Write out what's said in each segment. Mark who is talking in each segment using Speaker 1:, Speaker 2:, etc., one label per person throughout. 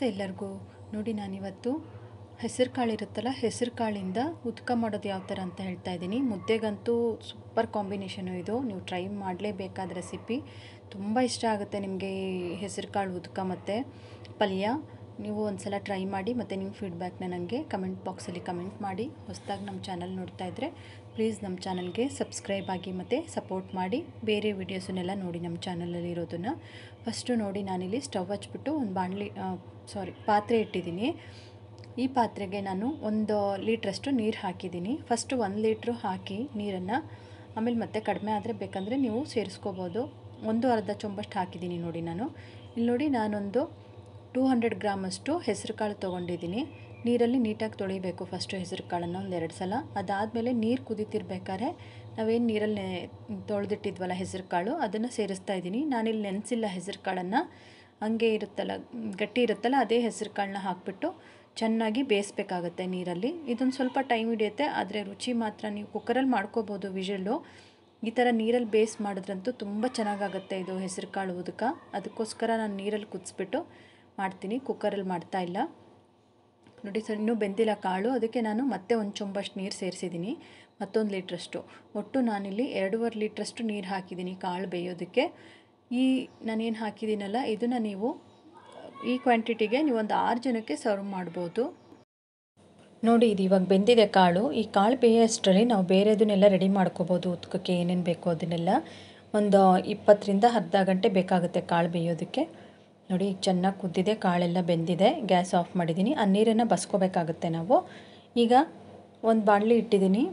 Speaker 1: ನಮಸ್ತೆ ಎಲ್ಲರಿಗೂ ನೋಡಿ ನಾನಿವತ್ತು ಹೆಸರು ಕಾಳು ಇರುತ್ತಲ್ಲ ಹೆಸರು ಕಾಳಿಂದ ಉದ್ಕ ಮಾಡೋದು ಯಾವ ಥರ ಅಂತ ಹೇಳ್ತಾ ಇದ್ದೀನಿ ಮುದ್ದೆಗಂತೂ ಸೂಪರ್ ಕಾಂಬಿನೇಷನು ಇದು ನೀವು ಟ್ರೈ ಮಾಡಲೇಬೇಕಾದ ರೆಸಿಪಿ ತುಂಬ ಇಷ್ಟ ಆಗುತ್ತೆ ನಿಮಗೆ ಈ ಹೆಸರು ಕಾಳು ಉದ್ಕ ಮತ್ತು ಪಲ್ಯ ನೀವು ಒಂದ್ಸಲ ಟ್ರೈ ಮಾಡಿ ಮತ್ತು ನಿಮ್ಮ ಫೀಡ್ಬ್ಯಾಕ್ನ ನನಗೆ ಕಮೆಂಟ್ ಬಾಕ್ಸಲ್ಲಿ ಕಮೆಂಟ್ ಮಾಡಿ ಹೊಸದಾಗಿ ನಮ್ಮ ಚಾನಲ್ ನೋಡ್ತಾ ಇದ್ದರೆ ಪ್ಲೀಸ್ ನಮ್ಮ ಚಾನಲ್ಗೆ ಸಬ್ಸ್ಕ್ರೈಬ್ ಆಗಿ ಮತ್ತು ಸಪೋರ್ಟ್ ಮಾಡಿ ಬೇರೆ ವೀಡಿಯೋಸನ್ನೆಲ್ಲ ನೋಡಿ ನಮ್ಮ ಚಾನಲಲ್ಲಿ ಇರೋದನ್ನು ಫಸ್ಟು ನೋಡಿ ನಾನಿಲ್ಲಿ ಸ್ಟವ್ ಹಚ್ಬಿಟ್ಟು ಒಂದು ಬಾಣಲಿ ಸಾರಿ ಪಾತ್ರೆ ಇಟ್ಟಿದ್ದೀನಿ ಈ ಪಾತ್ರೆಗೆ ನಾನು ಒಂದು ಲೀಟ್ರಷ್ಟು ನೀರು ಹಾಕಿದ್ದೀನಿ ಫಸ್ಟು ಒಂದು ಲೀಟ್ರು ಹಾಕಿ ನೀರನ್ನು ಆಮೇಲೆ ಮತ್ತೆ ಕಡಿಮೆ ಆದರೆ ಬೇಕಂದರೆ ನೀವು ಸೇರಿಸ್ಕೋಬೋದು ಒಂದು ಅರ್ಧ ಚೊಂಬಷ್ಟು ಹಾಕಿದ್ದೀನಿ ನೋಡಿ ನಾನು ಇಲ್ಲಿ ನೋಡಿ ನಾನೊಂದು ಟೂ ಹಂಡ್ರೆಡ್ ಗ್ರಾಮಷ್ಟು ಹೆಸರು ಕಾಳು ತೊಗೊಂಡಿದ್ದೀನಿ ನೀರಲ್ಲಿ ನೀಟಾಗಿ ತೊಳಿಬೇಕು ಫಸ್ಟು ಹೆಸರು ಕಾಳನ್ನು ಒಂದೆರಡು ಸಲ ಅದಾದಮೇಲೆ ನೀರು ಕುದೀತಿರ್ಬೇಕಾದ್ರೆ ನಾವೇನು ನೀರಲ್ಲಿ ತೊಳೆದಿಟ್ಟಿದ್ವಲ್ಲ ಹೆಸರು ಕಾಳು ಅದನ್ನು ಸೇರಿಸ್ತಾ ಇದ್ದೀನಿ ನಾನಿಲ್ಲಿ ನೆನೆಸಿಲ್ಲ ಹೆಸರು ಕಾಳನ್ನು ಹಂಗೆ ಇರುತ್ತಲ್ಲ ಗಟ್ಟಿ ಇರುತ್ತಲ್ಲ ಅದೇ ಹೆಸರು ಕಾಳನ್ನ ಹಾಕಿಬಿಟ್ಟು ಚೆನ್ನಾಗಿ ಬೇಯಿಸ್ಬೇಕಾಗತ್ತೆ ನೀರಲ್ಲಿ ಇದೊಂದು ಸ್ವಲ್ಪ ಟೈಮ್ ಹಿಡಿಯುತ್ತೆ ಆದರೆ ರುಚಿ ಮಾತ್ರ ನೀವು ಕುಕ್ಕರಲ್ಲಿ ಮಾಡ್ಕೋಬೋದು ವಿಷಲ್ಲು ಈ ಥರ ನೀರಲ್ಲಿ ಬೇಯಿಸಿ ಮಾಡಿದ್ರಂತೂ ತುಂಬ ಚೆನ್ನಾಗಾಗುತ್ತೆ ಇದು ಹೆಸರು ಕಾಳು ಉದಕ ಅದಕ್ಕೋಸ್ಕರ ನಾನು ನೀರಲ್ಲಿ ಕುದಿಸ್ಬಿಟ್ಟು ಮಾಡ್ತೀನಿ ಕುಕ್ಕರಲ್ಲಿ ಮಾಡ್ತಾ ಇಲ್ಲ ನೋಡಿ ಸರ್ ಇನ್ನೂ ಬೆಂದಿಲ್ಲ ಕಾಳು ಅದಕ್ಕೆ ನಾನು ಮತ್ತೆ ಒಂದು ಚೊಂಬಷ್ಟು ನೀರು ಸೇರಿಸಿದ್ದೀನಿ ಮತ್ತೊಂದು ಲೀಟ್ರಷ್ಟು ಒಟ್ಟು ನಾನಿಲ್ಲಿ ಎರಡೂವರೆ ಲೀಟ್ರಷ್ಟು ನೀರು ಹಾಕಿದ್ದೀನಿ ಕಾಳು ಬೇಯೋದಕ್ಕೆ ಈ ನಾನೇನು ಹಾಕಿದ್ದೀನಲ್ಲ ಇದನ್ನು ನೀವು ಈ ಕ್ವಾಂಟಿಟಿಗೆ ನೀವು ಒಂದು ಆರು ಜನಕ್ಕೆ ಸರ್ವ್ ಮಾಡ್ಬೋದು ನೋಡಿ ಇದು ಇವಾಗ ಬೆಂದಿದೆ ಕಾಳು ಈ ಕಾಳು ಬೇಯೋಷ್ಟರಲ್ಲಿ ನಾವು ಬೇರೆದನ್ನೆಲ್ಲ ರೆಡಿ ಮಾಡ್ಕೋಬೋದು ಉತ್ಕಕ್ಕೆ ಏನೇನು ಬೇಕೋ ಅದನ್ನೆಲ್ಲ ಒಂದು ಇಪ್ಪತ್ತರಿಂದ ಅರ್ಧ ಗಂಟೆ ಬೇಕಾಗುತ್ತೆ ಕಾಳು ಬೇಯೋದಕ್ಕೆ ನೋಡಿ ಈಗ ಚೆನ್ನಾಗಿ ಕುದ್ದಿದೆ ಕಾಳೆಲ್ಲ ಬೆಂದಿದೆ ಗ್ಯಾಸ್ ಆಫ್ ಮಾಡಿದ್ದೀನಿ ಆ ನೀರನ್ನು ಬಸ್ಕೋಬೇಕಾಗುತ್ತೆ ನಾವು ಈಗ ಒಂದು ಬಾಣಲಿ ಇಟ್ಟಿದ್ದೀನಿ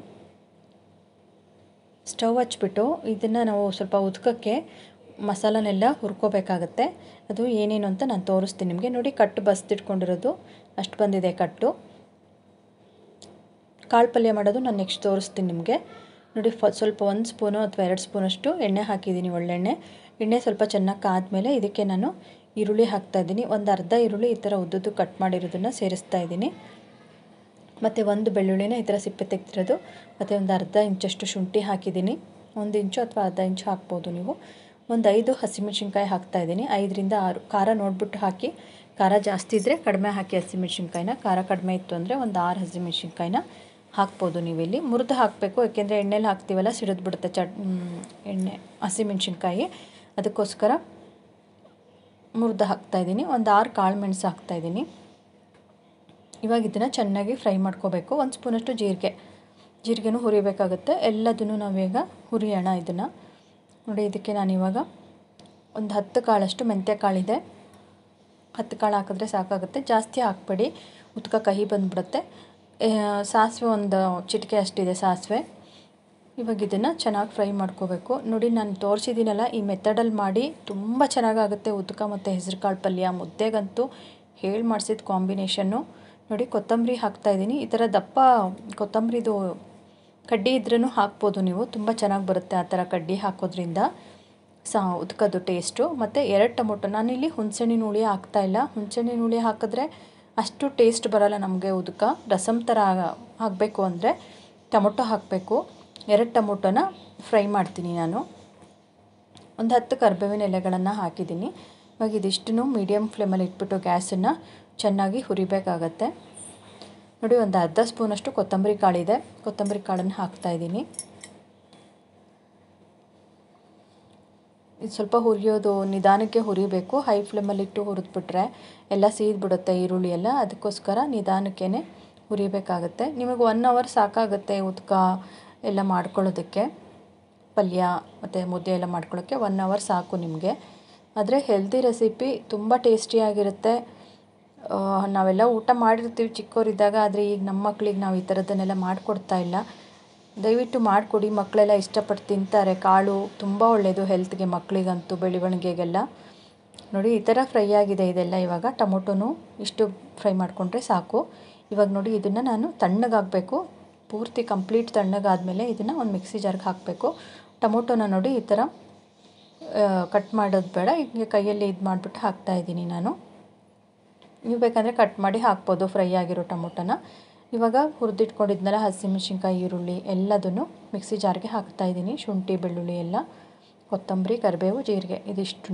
Speaker 1: ಸ್ಟವ್ ಹಚ್ಬಿಟ್ಟು ಇದನ್ನು ನಾವು ಸ್ವಲ್ಪ ಉದ್ಕಕ್ಕೆ ಮಸಾಲನೆಲ್ಲ ಹುರ್ಕೋಬೇಕಾಗತ್ತೆ ಅದು ಏನೇನು ಅಂತ ನಾನು ತೋರಿಸ್ತೀನಿ ನಿಮಗೆ ನೋಡಿ ಕಟ್ಟು ಬಸ್ದಿಟ್ಕೊಂಡಿರೋದು ಅಷ್ಟು ಬಂದಿದೆ ಕಟ್ಟು ಕಾಳು ಪಲ್ಯ ಮಾಡೋದು ನಾನು ನೆಕ್ಸ್ಟ್ ತೋರಿಸ್ತೀನಿ ನಿಮಗೆ ನೋಡಿ ಫ ಸ್ವಲ್ಪ ಒಂದು ಸ್ಪೂನು ಅಥವಾ ಎರಡು ಸ್ಪೂನಷ್ಟು ಎಣ್ಣೆ ಹಾಕಿದ್ದೀನಿ ಒಳ್ಳೆಣ್ಣೆ ಎಣ್ಣೆ ಸ್ವಲ್ಪ ಚೆನ್ನಾಗಿ ಕಾದ್ಮೇಲೆ ಇದಕ್ಕೆ ನಾನು ಈರುಳ್ಳಿ ಹಾಕ್ತಾಯಿದ್ದೀನಿ ಒಂದು ಅರ್ಧ ಈರುಳ್ಳಿ ಈ ಥರ ಉದ್ದುದ್ದು ಕಟ್ ಮಾಡಿರೋದನ್ನು ಸೇರಿಸ್ತಾ ಇದ್ದೀನಿ ಮತ್ತು ಒಂದು ಬೆಳ್ಳುಳ್ಳಿನ ಈ ಥರ ಸಿಪ್ಪೆ ತೆಗ್ದಿರೋದು ಮತ್ತು ಒಂದು ಅರ್ಧ ಇಂಚಷ್ಟು ಶುಂಠಿ ಹಾಕಿದ್ದೀನಿ ಒಂದು ಇಂಚು ಅಥವಾ ಅರ್ಧ ಇಂಚು ಹಾಕ್ಬೋದು ನೀವು ಒಂದು ಐದು ಹಸಿಮೆಣ್ಸಿನ್ಕಾಯಿ ಹಾಕ್ತಾಯಿದ್ದೀನಿ ಐದರಿಂದ ಆರು ಖಾರ ನೋಡಿಬಿಟ್ಟು ಹಾಕಿ ಖಾರ ಜಾಸ್ತಿ ಇದ್ದರೆ ಕಡಿಮೆ ಹಾಕಿ ಹಸಿಮೆಣ್ಸಿನ್ಕಾಯಿನ ಖಾರ ಕಡಿಮೆ ಇತ್ತು ಅಂದರೆ ಒಂದು ಆರು ಹಸಿಮೆಣ್ಸಿನ್ಕಾಯಿನ ಹಾಕ್ಬೋದು ನೀವಿಲ್ಲಿ ಮುರಿದು ಹಾಕಬೇಕು ಯಾಕೆಂದರೆ ಎಣ್ಣೆಲಿ ಹಾಕ್ತೀವಲ್ಲ ಸಿಡಿದು ಬಿಡುತ್ತೆ ಚಟ್ ಎಣ್ಣೆ ಹಸಿಮೆಣ್ಸಿನ್ಕಾಯಿ ಅದಕ್ಕೋಸ್ಕರ ಮುರಿದು ಹಾಕ್ತಾಯಿದ್ದೀನಿ ಒಂದು ಆರು ಕಾಳು ಮೆಣಸು ಹಾಕ್ತಾಯಿದ್ದೀನಿ ಇವಾಗ ಇದನ್ನು ಚೆನ್ನಾಗಿ ಫ್ರೈ ಮಾಡ್ಕೋಬೇಕು ಒಂದು ಸ್ಪೂನಷ್ಟು ಜೀರಿಗೆ ಜೀರಿಗೆನೂ ಹುರಿಬೇಕಾಗುತ್ತೆ ಎಲ್ಲದನ್ನು ನಾವೀಗ ಹುರಿಯೋಣ ಇದನ್ನು ನೋಡಿ ಇದಕ್ಕೆ ನಾನಿವಾಗ ಒಂದು ಹತ್ತು ಕಾಳಷ್ಟು ಮೆಂತ್ಯ ಕಾಳಿದೆ ಹತ್ತು ಕಾಳು ಹಾಕಿದ್ರೆ ಸಾಕಾಗುತ್ತೆ ಜಾಸ್ತಿ ಹಾಕ್ಬೇಡಿ ಉತ್ಕ ಕಹಿ ಬಂದುಬಿಡುತ್ತೆ ಸಾಸಿವೆ ಒಂದು ಚಿಟಿಕೆ ಅಷ್ಟಿದೆ ಸಾಸಿವೆ ಇವಾಗ ಇದನ್ನು ಚೆನ್ನಾಗಿ ಫ್ರೈ ಮಾಡ್ಕೋಬೇಕು ನೋಡಿ ನಾನು ತೋರಿಸಿದ್ದೀನಲ್ಲ ಈ ಮೆಥಡಲ್ಲಿ ಮಾಡಿ ತುಂಬ ಚೆನ್ನಾಗಾಗುತ್ತೆ ಉದ್ಕ ಮತ್ತು ಹೆಸರು ಕಾಳು ಪಲ್ಯ ಮುದ್ದೆಗಂತೂ ಹೇಳಿ ಮಾಡಿಸಿದ ಕಾಂಬಿನೇಷನ್ನು ನೋಡಿ ಕೊತ್ತಂಬರಿ ಹಾಕ್ತಾಯಿದ್ದೀನಿ ಈ ಥರ ದಪ್ಪ ಕೊತ್ತಂಬರಿದು ಕಡ್ಡಿ ಇದ್ರೂ ಹಾಕ್ಬೋದು ನೀವು ತುಂಬ ಚೆನ್ನಾಗಿ ಬರುತ್ತೆ ಆ ಥರ ಕಡ್ಡಿ ಹಾಕೋದ್ರಿಂದ ಸಾ ಉದ್ಕದ್ದು ಟೇಸ್ಟು ಮತ್ತು ಎರಡು ಟೊಮೊಟೊ ನಾನಿಲ್ಲಿ ಹುಣಸೆಹಣ್ಣಿನ ಹುಳಿ ಹಾಕ್ತಾಯಿಲ್ಲ ಹುಣಸೆಹಣ್ಣಿನ ಹುಳಿ ಹಾಕಿದ್ರೆ ಅಷ್ಟು ಟೇಸ್ಟ್ ಬರೋಲ್ಲ ನಮಗೆ ಉದ್ಕ ರಸಮ್ ಥರ ಹಾಕಬೇಕು ಅಂದರೆ ಟೊಮೊಟೊ ಹಾಕಬೇಕು ಎರಡು ಟೊಮೊಟೊನ ಫ್ರೈ ಮಾಡ್ತೀನಿ ನಾನು ಒಂದು ಹತ್ತು ಕರಿಬೇವಿನ ಎಲೆಗಳನ್ನು ಹಾಕಿದ್ದೀನಿ ಇವಾಗ ಇದಿಷ್ಟನ್ನು ಮೀಡಿಯಮ್ ಫ್ಲೇಮಲ್ಲಿ ಇಟ್ಬಿಟ್ಟು ಗ್ಯಾಸನ್ನು ಚೆನ್ನಾಗಿ ಹುರಿಬೇಕಾಗತ್ತೆ ನೋಡಿ ಒಂದು ಅರ್ಧ ಸ್ಪೂನಷ್ಟು ಕೊತ್ತಂಬರಿ ಕಾಳಿದೆ ಕೊತ್ತಂಬರಿ ಕಾಳನ್ನು ಹಾಕ್ತಾಯಿದ್ದೀನಿ ಇದು ಸ್ವಲ್ಪ ಹುರಿಯೋದು ನಿಧಾನಕ್ಕೆ ಹುರಿಬೇಕು ಹೈ ಫ್ಲೇಮಲ್ಲಿಟ್ಟು ಹುರಿದ್ಬಿಟ್ರೆ ಎಲ್ಲ ಸೀದ್ಬಿಡುತ್ತೆ ಈರುಳ್ಳಿ ಎಲ್ಲ ಅದಕ್ಕೋಸ್ಕರ ನಿಧಾನಕ್ಕೇ ಹುರಿಬೇಕಾಗತ್ತೆ ನಿಮಗೆ ಒನ್ ಅವರ್ ಸಾಕಾಗುತ್ತೆ ಉದ್ಕ ಎಲ್ಲ ಮಾಡ್ಕೊಳ್ಳೋದಕ್ಕೆ ಪಲ್ಯ ಮತ್ತು ಮುದ್ದೆ ಎಲ್ಲ ಮಾಡ್ಕೊಳ್ಳೋಕ್ಕೆ ಒನ್ ಅವರ್ ಸಾಕು ನಿಮಗೆ ಆದರೆ ಹೆಲ್ದಿ ರೆಸಿಪಿ ತುಂಬ ಟೇಸ್ಟಿಯಾಗಿರುತ್ತೆ ನಾವೆಲ್ಲ ಊಟ ಮಾಡಿರ್ತೀವಿ ಚಿಕ್ಕವರಿದ್ದಾಗ ಆದರೆ ಈಗ ನಮ್ಮ ಮಕ್ಳಿಗೆ ನಾವು ಈ ಥರದ್ದನ್ನೆಲ್ಲ ಮಾಡಿಕೊಡ್ತಾ ಇಲ್ಲ ದಯವಿಟ್ಟು ಮಾಡಿಕೊಡಿ ಮಕ್ಕಳೆಲ್ಲ ಇಷ್ಟಪಟ್ಟು ತಿಂತಾರೆ ಕಾಳು ತುಂಬ ಒಳ್ಳೆಯದು ಹೆಲ್ತ್ಗೆ ಮಕ್ಕಳಿಗಂತೂ ಬೆಳವಣಿಗೆಗೆಲ್ಲ ನೋಡಿ ಈ ಥರ ಫ್ರೈ ಆಗಿದೆ ಇದೆಲ್ಲ ಇವಾಗ ಟೊಮೊಟೊನು ಇಷ್ಟು ಫ್ರೈ ಮಾಡಿಕೊಂಡ್ರೆ ಸಾಕು ಇವಾಗ ನೋಡಿ ಇದನ್ನು ನಾನು ತಣ್ಣಗಾಗಬೇಕು ಪೂರ್ತಿ ಕಂಪ್ಲೀಟ್ ತಣ್ಣಗಾದಮೇಲೆ ಇದನ್ನು ಒಂದು ಮಿಕ್ಸಿ ಜಾರ್ಗೆ ಹಾಕಬೇಕು ಟೊಮೊಟೊನ ನೋಡಿ ಈ ಥರ ಕಟ್ ಮಾಡೋದು ಬೇಡ ಈಗ ಕೈಯಲ್ಲಿ ಇದು ಮಾಡಿಬಿಟ್ಟು ಹಾಕ್ತಾಯಿದ್ದೀನಿ ನಾನು ನೀವು ಬೇಕಂದರೆ ಕಟ್ ಮಾಡಿ ಹಾಕ್ಬೋದು ಫ್ರೈ ಆಗಿರೋ ಟೊಮೊಟೊನ ಇವಾಗ ಹುರಿದಿಟ್ಕೊಂಡಿದ್ನಲ್ಲ ಹಸಿಮೆಣ್ಸಿನ್ಕಾಯಿ ಈರುಳ್ಳಿ ಎಲ್ಲದನ್ನು ಮಿಕ್ಸಿ ಜಾರ್ಗೆ ಹಾಕ್ತಾಯಿದ್ದೀನಿ ಶುಂಠಿ ಬೆಳ್ಳುಳ್ಳಿ ಎಲ್ಲ ಕೊತ್ತಂಬರಿ ಕರಿಬೇವು ಜೀರಿಗೆ ಇದಿಷ್ಟನ್ನು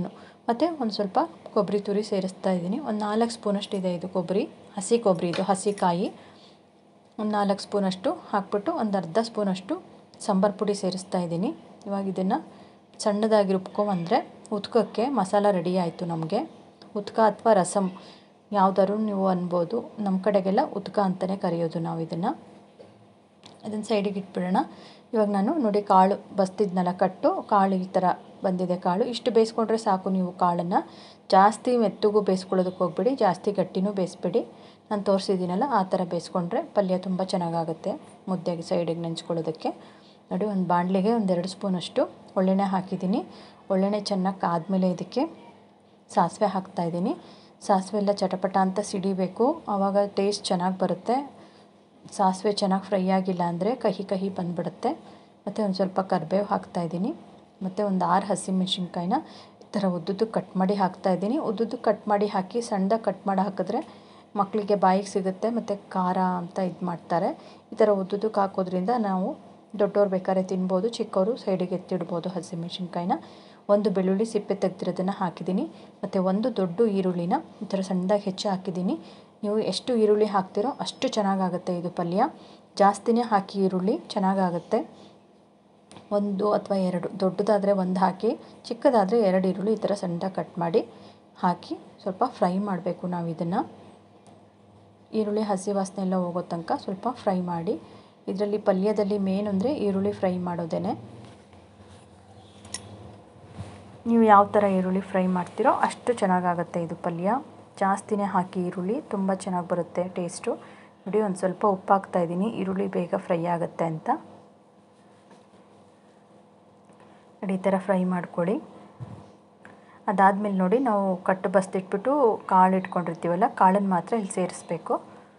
Speaker 1: ಮತ್ತು ಒಂದು ಸ್ವಲ್ಪ ಕೊಬ್ಬರಿ ತುರಿ ಸೇರಿಸ್ತಾ ಇದ್ದೀನಿ ಒಂದು ನಾಲ್ಕು ಸ್ಪೂನಷ್ಟು ಇದೆ ಇದು ಕೊಬ್ಬರಿ ಹಸಿ ಕೊಬ್ಬರಿ ಇದು ಹಸಿ ಕಾಯಿ ಒಂದು ನಾಲ್ಕು ಸ್ಪೂನಷ್ಟು ಹಾಕ್ಬಿಟ್ಟು ಒಂದು ಅರ್ಧ ಸ್ಪೂನಷ್ಟು ಸಾಂಬಾರು ಪುಡಿ ಸೇರಿಸ್ತಾ ಇದ್ದೀನಿ ಇವಾಗ ಇದನ್ನು ಸಣ್ಣದಾಗಿ ರುಬ್ಕೊಂಬಂದರೆ ಉತ್ಕಕ್ಕೆ ಮಸಾಲ ರೆಡಿ ಆಯಿತು ನಮಗೆ ಉತ್ಕ ಅಥವಾ ರಸಮ್ ಯಾವುದಾದ್ರು ನೀವು ಅನ್ಬೋದು ನಮ್ಮ ಕಡೆಗೆಲ್ಲ ಉತ್ಕ ಅಂತಲೇ ಕರೆಯೋದು ನಾವು ಇದನ್ನು ಅದನ್ನು ಸೈಡಿಗೆ ಇಟ್ಬಿಡೋಣ ಇವಾಗ ನಾನು ನೋಡಿ ಕಾಳು ಬಸ್ತಿದ್ನಲ್ಲ ಕಟ್ಟು ಕಾಳು ಈ ಥರ ಬಂದಿದೆ ಕಾಳು ಇಷ್ಟು ಬೇಯಿಸ್ಕೊಂಡ್ರೆ ಸಾಕು ನೀವು ಕಾಳನ್ನು ಜಾಸ್ತಿ ಮೆತ್ತಗೂ ಬೇಯಿಸ್ಕೊಳ್ಳೋದಕ್ಕೆ ಹೋಗ್ಬೇಡಿ ಜಾಸ್ತಿ ಗಟ್ಟಿನೂ ಬೇಯಿಸ್ಬೇಡಿ ನಾನು ತೋರಿಸಿದ್ದೀನಲ್ಲ ಆ ಥರ ಬೇಯಿಸ್ಕೊಂಡ್ರೆ ಪಲ್ಯ ತುಂಬ ಚೆನ್ನಾಗಾಗುತ್ತೆ ಮುದ್ದೆಗೆ ಸೈಡಿಗೆ ನೆಂಚ್ಕೊಳ್ಳೋದಕ್ಕೆ ನೋಡಿ ಒಂದು ಬಾಣಲೆಗೆ ಒಂದೆರಡು ಸ್ಪೂನಷ್ಟು ಒಳ್ಳೆಣ್ಣೆ ಹಾಕಿದ್ದೀನಿ ಒಳ್ಳೆಣ್ಣೆ ಚೆನ್ನಾಗಿ ಕಾದ್ಮೇಲೆ ಇದಕ್ಕೆ ಸಾಸಿವೆ ಹಾಕ್ತಾಯಿದ್ದೀನಿ ಸಾಸಿವೆ ಎಲ್ಲ ಚಟಪಟ ಅಂತ ಸಿಡಿಬೇಕು ಆವಾಗ ಟೇಸ್ಟ್ ಚೆನ್ನಾಗಿ ಬರುತ್ತೆ ಸಾಸಿವೆ ಚೆನ್ನಾಗಿ ಫ್ರೈ ಆಗಿಲ್ಲ ಅಂದರೆ ಕಹಿ ಕಹಿ ಬಂದುಬಿಡುತ್ತೆ ಮತ್ತು ಒಂದು ಸ್ವಲ್ಪ ಕರಿಬೇವು ಹಾಕ್ತಾಯಿದ್ದೀನಿ ಮತ್ತು ಒಂದು ಆರು ಹಸಿಮೆಣ್ಸಿನ್ಕಾಯಿನ ಈ ಥರ ಉದ್ದುದ್ದು ಕಟ್ ಮಾಡಿ ಹಾಕ್ತಾಯಿದ್ದೀನಿ ಉದ್ದುದ್ದು ಕಟ್ ಮಾಡಿ ಹಾಕಿ ಸಣ್ಣದಾಗಿ ಕಟ್ ಮಾಡಿ ಹಾಕಿದ್ರೆ ಮಕ್ಕಳಿಗೆ ಬಾಯಿಗೆ ಸಿಗುತ್ತೆ ಮತ್ತು ಖಾರ ಅಂತ ಇದು ಮಾಡ್ತಾರೆ ಈ ಥರ ಉದ್ದುದ್ದಕ್ಕೆ ಹಾಕೋದ್ರಿಂದ ನಾವು ದೊಡ್ಡವ್ರು ಬೇಕಾದ್ರೆ ತಿನ್ಬೋದು ಚಿಕ್ಕವರು ಸೈಡಿಗೆ ಎತ್ತಿಡ್ಬೋದು ಹಸಿಮೆಣ್ಸಿನ್ಕಾಯಿನ ಒಂದು ಬೆಳ್ಳುಳ್ಳಿ ಸಿಪ್ಪೆ ತೆಗ್ದಿರೋದನ್ನು ಹಾಕಿದ್ದೀನಿ ಮತ್ತು ಒಂದು ದೊಡ್ಡ ಈರುಳ್ಳಿನ ಈ ಥರ ಸಣ್ಣದಾಗಿ ಹೆಚ್ಚು ಹಾಕಿದ್ದೀನಿ ನೀವು ಎಷ್ಟು ಈರುಳ್ಳಿ ಹಾಕ್ತಿರೋ ಅಷ್ಟು ಚೆನ್ನಾಗಾಗುತ್ತೆ ಇದು ಪಲ್ಯ ಜಾಸ್ತಿನೇ ಹಾಕಿ ಈರುಳ್ಳಿ ಚೆನ್ನಾಗಾಗುತ್ತೆ ಒಂದು ಅಥವಾ ಎರಡು ದೊಡ್ಡದಾದರೆ ಒಂದು ಹಾಕಿ ಚಿಕ್ಕದಾದರೆ ಎರಡು ಈರುಳ್ಳಿ ಈ ಥರ ಸಣ್ಣದಾಗಿ ಕಟ್ ಮಾಡಿ ಹಾಕಿ ಸ್ವಲ್ಪ ಫ್ರೈ ಮಾಡಬೇಕು ನಾವು ಇದನ್ನು ಈರುಳ್ಳಿ ಹಸಿ ವಾಸನೆ ಎಲ್ಲ ಹೋಗೋ ತನಕ ಸ್ವಲ್ಪ ಫ್ರೈ ಮಾಡಿ ಇದರಲ್ಲಿ ಪಲ್ಯದಲ್ಲಿ ಮೇನ್ ಅಂದರೆ ಈರುಳ್ಳಿ ಫ್ರೈ ಮಾಡೋದೇ ನೀವು ಯಾವ ಥರ ಈರುಳ್ಳಿ ಫ್ರೈ ಮಾಡ್ತೀರೋ ಅಷ್ಟು ಚೆನ್ನಾಗಾಗುತ್ತೆ ಇದು ಪಲ್ಯ ಜಾಸ್ತಿನೇ ಹಾಕಿ ಈರುಳ್ಳಿ ತುಂಬ ಚೆನ್ನಾಗಿ ಬರುತ್ತೆ ಟೇಸ್ಟು ನೋಡಿ ಒಂದು ಸ್ವಲ್ಪ ಉಪ್ಪು ಹಾಕ್ತಾಯಿದ್ದೀನಿ ಈರುಳ್ಳಿ ಬೇಗ ಫ್ರೈ ಆಗುತ್ತೆ ಅಂತ ನೋಡಿ ಈ ಥರ ಫ್ರೈ ಮಾಡ್ಕೊಳ್ಳಿ ಅದಾದಮೇಲೆ ನೋಡಿ ನಾವು ಕಟ್ಟು ಬಸ್ತಿಟ್ಬಿಟ್ಟು ಕಾಳು ಇಟ್ಕೊಂಡಿರ್ತೀವಲ್ಲ ಕಾಳನ್ನು ಮಾತ್ರ ಇಲ್ಲಿ ಸೇರಿಸ್ಬೇಕು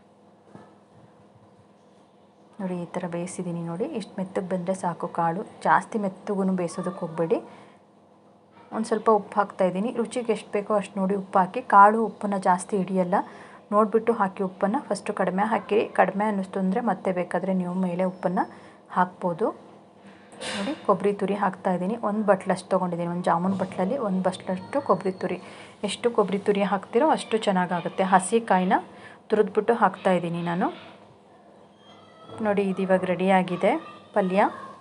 Speaker 1: ನೋಡಿ ಈ ಥರ ಬೇಯಿಸಿದ್ದೀನಿ ನೋಡಿ ಇಷ್ಟು ಮೆತ್ತಗೆ ಬಂದರೆ ಸಾಕು ಕಾಳು ಜಾಸ್ತಿ ಮೆತ್ತಗೂ ಬೇಯಿಸೋದಕ್ಕೆ ಹೋಗಬೇಡಿ ಒಂದು ಸ್ವಲ್ಪ ಉಪ್ಪು ಹಾಕ್ತಾಯಿದ್ದೀನಿ ರುಚಿಗೆ ಎಷ್ಟು ಬೇಕೋ ಅಷ್ಟು ನೋಡಿ ಉಪ್ಪು ಹಾಕಿ ಕಾಳು ಉಪ್ಪನ್ನು ಜಾಸ್ತಿ ಹಿಡಿಯಲ್ಲ ನೋಡಿಬಿಟ್ಟು ಹಾಕಿ ಉಪ್ಪನ್ನು ಫಸ್ಟು ಕಡಿಮೆ ಹಾಕಿ ಕಡಿಮೆ ಅನ್ನಿಸ್ತು ಅಂದರೆ ಮತ್ತೆ ಬೇಕಾದರೆ ನೀವು ಮೇಲೆ ಉಪ್ಪನ್ನು ಹಾಕ್ಬೋದು ನೋಡಿ ಕೊಬ್ಬರಿ ತುರಿ ಹಾಕ್ತಾಯಿದ್ದೀನಿ ಒಂದು ಬಟ್ಲಷ್ಟು ತೊಗೊಂಡಿದ್ದೀನಿ ಒಂದು ಜಾಮೂನ್ ಬಟ್ಲಲ್ಲಿ ಒಂದು ಬಟ್ಲಷ್ಟು ಕೊಬ್ಬರಿ ತುರಿ ಎಷ್ಟು ಕೊಬ್ಬರಿ ತುರಿ ಹಾಕ್ತಿರೋ ಅಷ್ಟು ಚೆನ್ನಾಗಾಗುತ್ತೆ ಹಸಿ ಕಾಯಿನ ತುರಿದ್ಬಿಟ್ಟು ಹಾಕ್ತಾಯಿದ್ದೀನಿ ನಾನು ನೋಡಿ ಇದು ಇವಾಗ ರೆಡಿಯಾಗಿದೆ ಪಲ್ಯ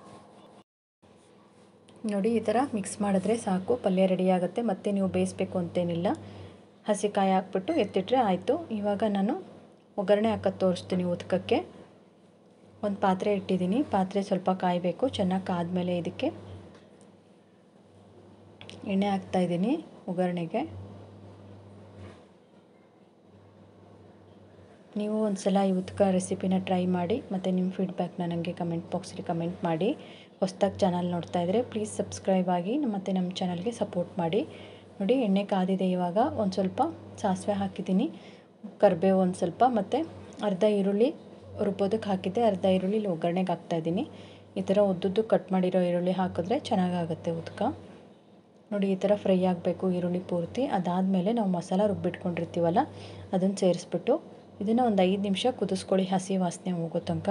Speaker 1: ನೋಡಿ ಈ ಥರ ಮಿಕ್ಸ್ ಮಾಡಿದ್ರೆ ಸಾಕು ಪಲ್ಯ ರೆಡಿ ಆಗುತ್ತೆ ಮತ್ತು ನೀವು ಬೇಯಿಸ್ಬೇಕು ಅಂತೇನಿಲ್ಲ ಹಸಿ ಕಾಯಿ ಹಾಕ್ಬಿಟ್ಟು ಎತ್ತಿಟ್ರೆ ಆಯಿತು ಇವಾಗ ನಾನು ಒಗ್ಗರಣೆ ಹಾಕೋದು ತೋರಿಸ್ತೀನಿ ಉದ್ಕಕ್ಕೆ ಒಂದು ಪಾತ್ರೆ ಇಟ್ಟಿದ್ದೀನಿ ಪಾತ್ರೆ ಸ್ವಲ್ಪ ಕಾಯಬೇಕು ಚೆನ್ನಾಗಿ ಕಾದ್ಮೇಲೆ ಇದಕ್ಕೆ ಎಣ್ಣೆ ಹಾಕ್ತಾಯಿದ್ದೀನಿ ಒಗ್ಗರಣೆಗೆ ನೀವು ಒಂದು ಸಲ ಈ ಉತ್ಕ ರೆಸಿಪಿನ ಟ್ರೈ ಮಾಡಿ ಮತ್ತು ನಿಮ್ಮ ಫೀಡ್ಬ್ಯಾಕ್ನ ನನಗೆ ಕಮೆಂಟ್ ಬಾಕ್ಸಲ್ಲಿ ಕಮೆಂಟ್ ಮಾಡಿ ಹೊಸ್ದಾಗಿ ಚಾನಲ್ ನೋಡ್ತಾ ಇದ್ದರೆ ಪ್ಲೀಸ್ ಸಬ್ಸ್ಕ್ರೈಬ್ ಆಗಿ ಮತ್ತು ನಮ್ಮ ಚಾನಲ್ಗೆ ಸಪೋರ್ಟ್ ಮಾಡಿ ನೋಡಿ ಎಣ್ಣೆ ಕಾದಿದೆ ಇವಾಗ ಒಂದು ಸ್ವಲ್ಪ ಸಾಸಿವೆ ಹಾಕಿದ್ದೀನಿ ಕರಿಬೇವು ಒಂದು ಸ್ವಲ್ಪ ಮತ್ತು ಅರ್ಧ ಈರುಳ್ಳಿ ರುಬ್ಬೋದಕ್ಕೆ ಹಾಕಿದ್ದೆ ಅರ್ಧ ಈರುಳ್ಳಿ ಇಲ್ಲಿ ಒಗ್ಗರಣೆಗೆ ಹಾಕ್ತಾಯಿದ್ದೀನಿ ಈ ಥರ ಉದ್ದುದ್ದು ಕಟ್ ಮಾಡಿರೋ ಈರುಳ್ಳಿ ಹಾಕಿದ್ರೆ ಚೆನ್ನಾಗಾಗುತ್ತೆ ಉದ್ಕ ನೋಡಿ ಈ ಥರ ಫ್ರೈ ಆಗಬೇಕು ಈರುಳ್ಳಿ ಪೂರ್ತಿ ಅದಾದಮೇಲೆ ನಾವು ಮಸಾಲ ರುಬ್ಬಿಟ್ಕೊಂಡಿರ್ತೀವಲ್ಲ ಅದನ್ನು ಸೇರಿಸ್ಬಿಟ್ಟು ಇದನ್ನು ಒಂದು ಐದು ನಿಮಿಷ ಕುದಿಸ್ಕೊಳ್ಳಿ ಹಸಿ ವಾಸನೆ ಹೋಗೋ ತನಕ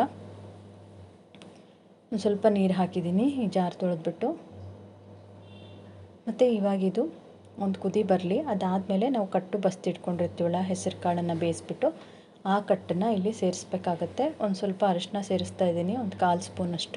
Speaker 1: ಒಂದು ಸ್ವಲ್ಪ ನೀರು ಹಾಕಿದ್ದೀನಿ ಈ ಜಾರ್ ತೊಳೆದ್ಬಿಟ್ಟು ಮತ್ತು ಇವಾಗಿದು ಒಂದು ಕುದಿ ಬರಲಿ ಅದಾದಮೇಲೆ ನಾವು ಕಟ್ಟು ಬಸ್ತಿಟ್ಕೊಂಡಿರ್ತೀವಲ್ಲ ಹೆಸರು ಕಾಳನ್ನು ಬೇಯಿಸ್ಬಿಟ್ಟು ಆ ಕಟ್ಟನ್ನು ಇಲ್ಲಿ ಸೇರಿಸ್ಬೇಕಾಗತ್ತೆ ಒಂದು ಸ್ವಲ್ಪ ಅರಿಶಿನ ಸೇರಿಸ್ತಾ ಇದ್ದೀನಿ ಒಂದು ಕಾಲು ಸ್ಪೂನಷ್ಟು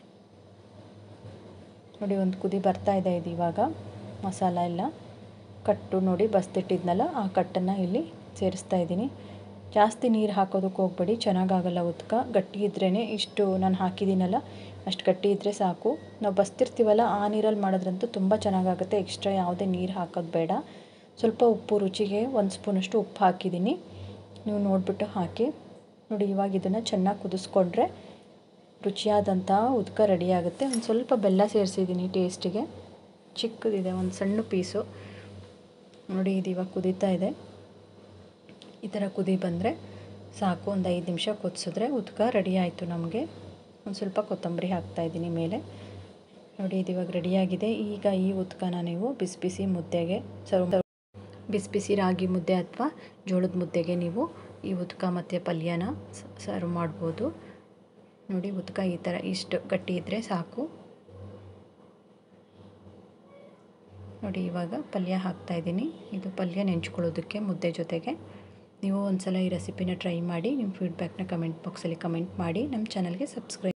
Speaker 1: ನೋಡಿ ಒಂದು ಕುದಿ ಬರ್ತಾ ಇದೆ ಇದು ಇವಾಗ ಮಸಾಲ ಎಲ್ಲ ಕಟ್ಟು ನೋಡಿ ಬಸ್ತಿಟ್ಟಿದ್ನಲ್ಲ ಆ ಕಟ್ಟನ್ನು ಇಲ್ಲಿ ಸೇರಿಸ್ತಾ ಇದ್ದೀನಿ ಜಾಸ್ತಿ ನೀರು ಹಾಕೋದಕ್ಕೆ ಹೋಗ್ಬೇಡಿ ಚೆನ್ನಾಗಾಗಲ್ಲ ಉದ್ಕ ಗಟ್ಟಿ ಇದ್ರೇ ಇಷ್ಟು ನಾನು ಹಾಕಿದ್ದೀನಲ್ಲ ಅಷ್ಟು ಗಟ್ಟಿ ಇದ್ದರೆ ಸಾಕು ನಾವು ಬಸ್ತಿರ್ತೀವಲ್ಲ ಆ ನೀರಲ್ಲಿ ಮಾಡೋದ್ರಂತೂ ತುಂಬ ಚೆನ್ನಾಗಾಗುತ್ತೆ ಎಕ್ಸ್ಟ್ರಾ ಯಾವುದೇ ನೀರು ಹಾಕೋದು ಬೇಡ ಸ್ವಲ್ಪ ಉಪ್ಪು ರುಚಿಗೆ ಒಂದು ಸ್ಪೂನಷ್ಟು ಉಪ್ಪು ಹಾಕಿದ್ದೀನಿ ನೀವು ನೋಡಿಬಿಟ್ಟು ಹಾಕಿ ನೋಡಿ ಇವಾಗ ಇದನ್ನು ಚೆನ್ನಾಗಿ ಕುದಿಸ್ಕೊಂಡ್ರೆ ರುಚಿಯಾದಂಥ ಉದ್ಕ ರೆಡಿ ಆಗುತ್ತೆ ಒಂದು ಸ್ವಲ್ಪ ಬೆಲ್ಲ ಸೇರಿಸಿದ್ದೀನಿ ಟೇಸ್ಟಿಗೆ ಚಿಕ್ಕದಿದೆ ಒಂದು ಸಣ್ಣ ಪೀಸು ನೋಡಿ ಇದು ಇವಾಗ ಕುದೀತಾ ಇದೆ ಈ ಥರ ಕುದಿ ಬಂದರೆ ಸಾಕು ಒಂದು ಐದು ನಿಮಿಷ ಕುದಿಸಿದ್ರೆ ಉದ್ಕ ರೆಡಿ ಆಯಿತು ನಮಗೆ ಒಂದು ಸ್ವಲ್ಪ ಕೊತ್ತಂಬರಿ ಹಾಕ್ತಾಯಿದ್ದೀನಿ ಮೇಲೆ ನೋಡಿ ಇದು ಇವಾಗ ರೆಡಿಯಾಗಿದೆ ಈಗ ಈ ಉದ್ಕನ ನೀವು ಬಿಸಿ ಬಿಸಿ ಮುದ್ದೆಗೆ ಸರ್ವ್ ಬಿಸಿ ಬಿಸಿ ರಾಗಿ ಮುದ್ದೆ ಅಥವಾ ಜೋಳದ ಮುದ್ದೆಗೆ ನೀವು ಈ ಉದ್ಕ ಮತ್ತು ಪಲ್ಯನ ಸರ್ವ್ ಮಾಡ್ಬೋದು ನೋಡಿ ಉದ್ಕ ಈ ಥರ ಇಷ್ಟು ಗಟ್ಟಿ ಇದ್ದರೆ ಸಾಕು ನೋಡಿ ಇವಾಗ ಪಲ್ಯ ಹಾಕ್ತಾಯಿದ್ದೀನಿ ಇದು ಪಲ್ಯ ನೆಂಚ್ಕೊಳ್ಳೋದಕ್ಕೆ ಮುದ್ದೆ ಜೊತೆಗೆ ನೀವು ಒಂದ್ಸಲ ಈ ರೆಸಿಪಿನ ಟ್ರೈ ಮಾಡಿ ನಿಮ್ಮ ಫೀಡ್ಬ್ಯಾಕ್ನ ಕಮೆಂಟ್ ಬಾಕ್ಸಲ್ಲಿ ಕಮೆಂಟ್ ಮಾಡಿ ನಮ್ಮ ಚಾನಲ್ಗೆ ಸಬ್ಸ್ಕ್ರೈಬ್